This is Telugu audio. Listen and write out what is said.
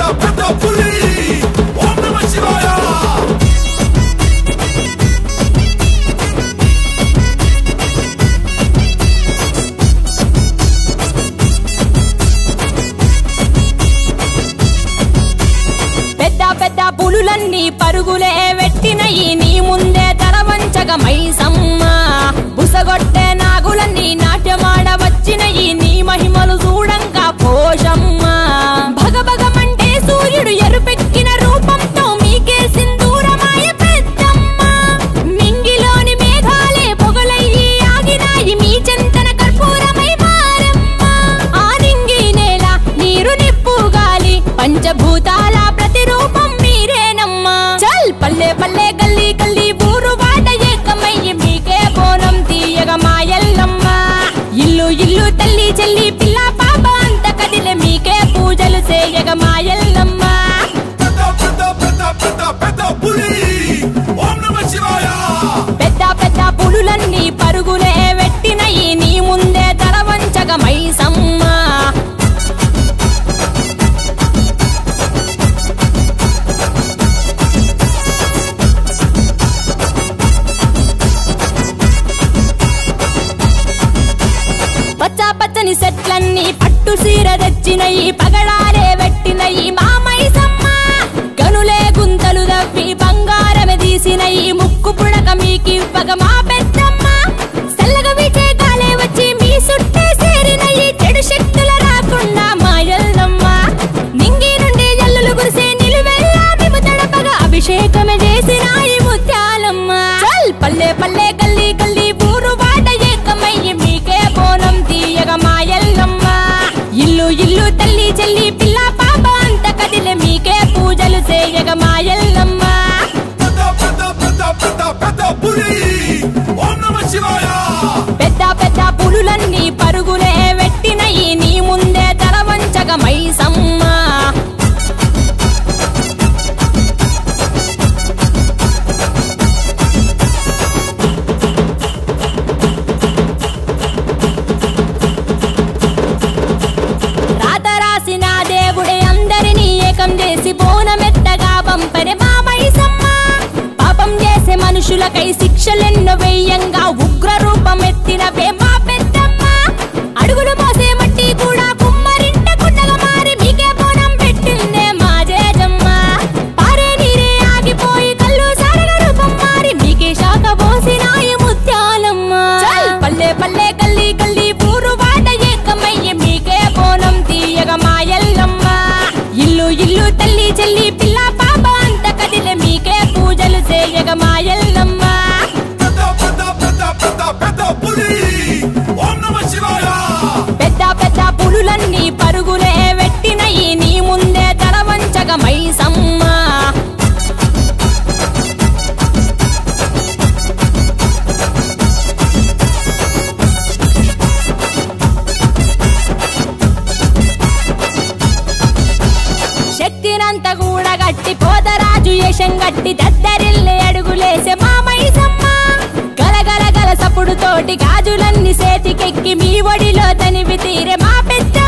పెద్ద పెద్ద పులి ఓం నమ శివాయ పెద్ద పెద్ద పులులన్నీ పరుగులే వెట్టినయి నీ ముందే తల వంచగ మైసమ్మ బుసగొట్టే నాగులన్నీ నాట్యమాడ వచ్చినయి నీ మహిమలు చూడంగా పోషమ్మ భగభగమంటే సూర్యుడు ఎరుపెక్కిన రూపంతో మీకే సింధూరమాయ పెద్దమ్మ మింగిలోని మేఘాలే పొగలయ్యి ఆగినాయి మీ చెంతన కర్పూరమై మారమ్మ ఆ నింగి నేల నీరు నిప్పు గాలి పంచభూతాల ప్రతిరూపం మీరేనమ్మా చల్ పల్లె పల్లె గల్లీ గల్లీ ఊరు వాడ ఏకమయ్యి మీకే బోనం తీయగ మాయల్లమ్మ ఇల్లు ఇల్లు తల్లి చెల్లి పిల్ల పాప అంత కదిలే మీకే పూజలు చేయగ మాయల్లమ్మ పెద్ద పెద్ద పెద్ద పెద్ద పెద్ద పులి ఓం నమ శివాయ పెద్ద పెద్ద పులులన్నీ పరుగులే వెట్టినయి నీ ముందే తల వంచగ మైసమ్మ పచ్చ పచ్చని సెట్లన్నీ పట్టు సీర తెచ్చినయి పగడాలే వెట్టినయి మామైసమ్మ గనులే గుంతలు దవ్వి బంగారమే తీసినయి ముక్కు పుడక మీకివ్వగ మా పెద్దమ్మ చల్లగా వీచే గాలే వచ్చి మీ సుట్టే చేరినయి చెడు శక్తుల రాకుండా మాయల్లమ్మ నింగి నుండి జల్లులు కురిసే నిలువెల్లా మేము తడపగా అభిషేకమే చేసినాయి ముత్యాలమ్మ చల్ పల్లె పల్లె గల్లీ గల్లీ ఊరు వాడ ఏకమయ్యి మీకే బోనం తీయగ మాయల్లమ్మ ఇల్లు ఇల్లు తల్లి చెల్లి పిల్ల పాప అంత కదిలే మీకే పూజలు చేయగ మాయల్లమ్మ పెద్ద పెద్ద పెద్ద పెద్ద పెద్ద పులి ఓం నమ శివాయ పెద్ద పెద్ద పులులన్నీ పరుగులే వెట్టినయి నీ ముందే తల వంచగ మైసమ్మ రాత రాసిన దేవుడే అందరినీ ఏకం చేసి బోనమెత్తగా పంపని మా మైసమ్మ పాపం చేసే మనుషులకై శిక్షలెన్నో వెయ్యంగా ఉగ్ర రూపం ఎత్తిన మా పెద్దమ్మ అడుగులు మోసే మట్టి కూడా కుమ్మరింట కుండగా మారి మీకే బోనం పెట్టిందే మా జేజమ్మ పారే నీరే ఆగిపోయి కళ్ళు సారగ రూపం మారి మీకే శాఖ పోసినాయి ముత్యాలమ్మ చల్ పల్లె పల్లె గల్లీ గల్లీ ఊరు వాడ ఏకమయ్యి మీకే బోనం తీయగ మాయల్లమ్మ ఇల్లు ఇల్లు తల్లి చెల్లి పిల్ల పాప అంత కదిలే మీకే పూజలు చేయగ మాయల్లమ్మ పెద్ద పెద్ద పెద్ద పెద్ద పెద్ద పులి ఓం నమ శివాయ పెద్ద పెద్ద పులులన్నీ పరుగులే వెట్టినయి నీ ముందే తల వంచగ మైసమ్మ శక్తినంత కూడా గట్టి పోతరాజు యశం గట్టి దద్దరిల్లే అడుగులేసే మా మైసమ్మ గలగల గల సప్పుడు తోటి గాజులన్నీ సేతికెక్కి మీ ఒడిలో తనివి తీరే మా పెద్ద